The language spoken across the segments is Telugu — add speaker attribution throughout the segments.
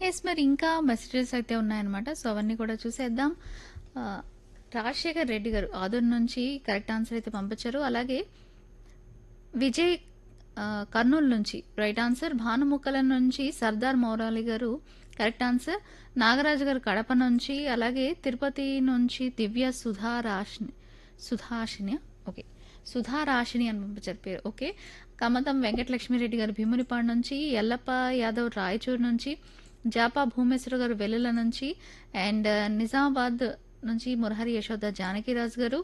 Speaker 1: ఎస్ మరి ఇంకా మెసేజెస్ అయితే ఉన్నాయన్నమాట సో అవన్నీ కూడా చూసేద్దాం ఆ, రాజశేఖర్ రెడ్డి గారు ఆదూరు నుంచి కరెక్ట్ ఆన్సర్ అయితే పంపించారు అలాగే విజయ్ ఆ, కర్నూలు నుంచి రైట్ ఆన్సర్ భానుముక్కల నుంచి సర్దార్ మౌరాలి గారు కరెక్ట్ ఆన్సర్ నాగరాజు గారు కడప నుంచి అలాగే తిరుపతి నుంచి దివ్య సుధా రాశిని సుధాషిని ఓకే సుధా రాశిని అని పంపించారు పేరు ఓకే కమతం వెంకటలక్ష్మిరెడ్డి గారు భీమునిపాడు నుంచి ఎల్లప్ప యాదవ్ రాయచూరు నుంచి జాపా భూమేశ్వర గారు వెల్లుల నుంచి అండ్ నిజామాబాద్ నుంచి మురహరి యశోద జానకిరాజు గారు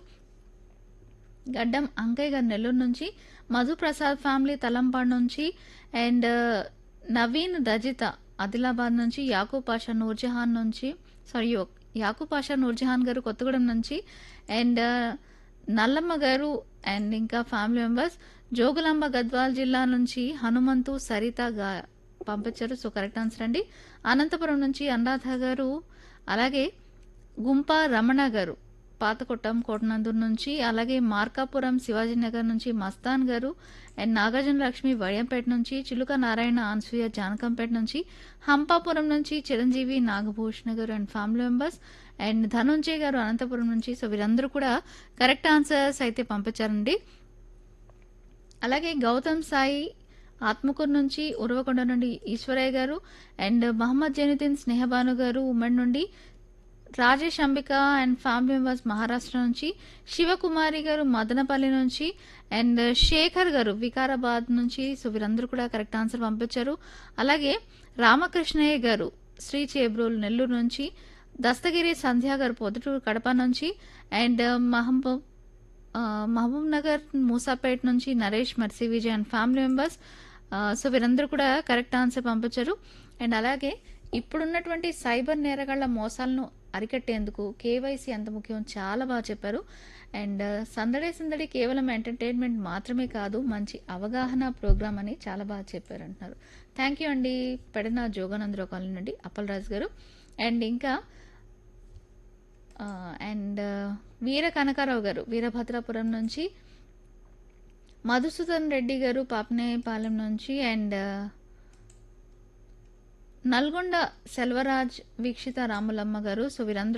Speaker 1: గడ్డం అంకయ్య గారు నెల్లూరు నుంచి మధుప్రసాద్ ఫ్యామిలీ తలంపాడు నుంచి అండ్ నవీన్ రజిత ఆదిలాబాద్ నుంచి యాకూబ్ పాషా నూర్జహాన్ నుంచి సారీ యాకూబ్ పాషా నూర్జహాన్ గారు కొత్తగూడెం నుంచి అండ్ నల్లమ్మ గారు అండ్ ఇంకా ఫ్యామిలీ మెంబర్స్ జోగులాంబ గద్వాల్ జిల్లా నుంచి హనుమంతు సరిత గా పంపించారు సో కరెక్ట్ ఆన్సర్ అండి అనంతపురం నుంచి అనురాధ గారు అలాగే గుంప రమణ గారు పాతకొట్టం కోటనందూరు నుంచి అలాగే మార్కాపురం శివాజీనగర్ నుంచి మస్తాన్ గారు అండ్ నాగార్జున లక్ష్మి వడియంపేట నుంచి చిలుక నారాయణ ఆన్సూయ జానకంపేట నుంచి హంపాపురం నుంచి చిరంజీవి నాగభూషణ గారు and family members and Dhananjay గారు అనంతపురం నుంచి సో వీరందరూ కూడా కరెక్ట్ ఆన్సర్స్ అయితే పంపించారండి అలాగే గౌతమ్ సాయి ఆత్మకూరు నుంచి ఉరవకొండ నుండి ఈశ్వరయ్య గారు అండ్ మహమ్మద్ జైనుద్దీన్ స్నేహబాను గారు ఉమ్మడి నుండి Rajesh Ambika and family members Maharashtra నుంచి శివకుమారి గారు మదనపల్లి నుంచి అండ్ శేఖర్ గారు వికారాబాద్ నుంచి సో వీరందరూ కూడా కరెక్ట్ ఆన్సర్ పంపించారు అలాగే రామకృష్ణయ్య గారు శ్రీ చేబ్రోలు నెల్లూరు నుంచి దస్తగిరి సంధ్య గారు పొద్దుటూరు కడప నుంచి అండ్ మహబూబ్ ఆ, మహబూబ్ నగర్ మూసాపేట్ నుంచి Naresh Mercy Vijay and family members so వీరందరూ కూడా కరెక్ట్ ఆన్సర్ పంపించారు అండ్ అలాగే ఇప్పుడున్నటువంటి సైబర్ నేరగాళ్ల మోసాలను అరికట్టేందుకు కేవైసీ ఎంత ముఖ్యం చాలా బాగా చెప్పారు అండ్ సందడి సందడి కేవలం ఎంటర్టైన్మెంట్ మాత్రమే కాదు మంచి అవగాహన ప్రోగ్రామ్ అని చాలా బాగా చెప్పారు అంటున్నారు థ్యాంక్ యూ అండి పెడన జోగానందరావు కాలనీ నుండి అప్పలరాజు గారు అండ్ ఇంకా ఆ, అండ్ వీర కనకారావు గారు వీరభద్రాపురం నుంచి మధుసూదన్ రెడ్డి గారు పాపనేపాలెం నుంచి అండ్ నల్గొండ సెల్వరాజ్ వీక్షిత రాములమ్మ గారు సో వీరందరూ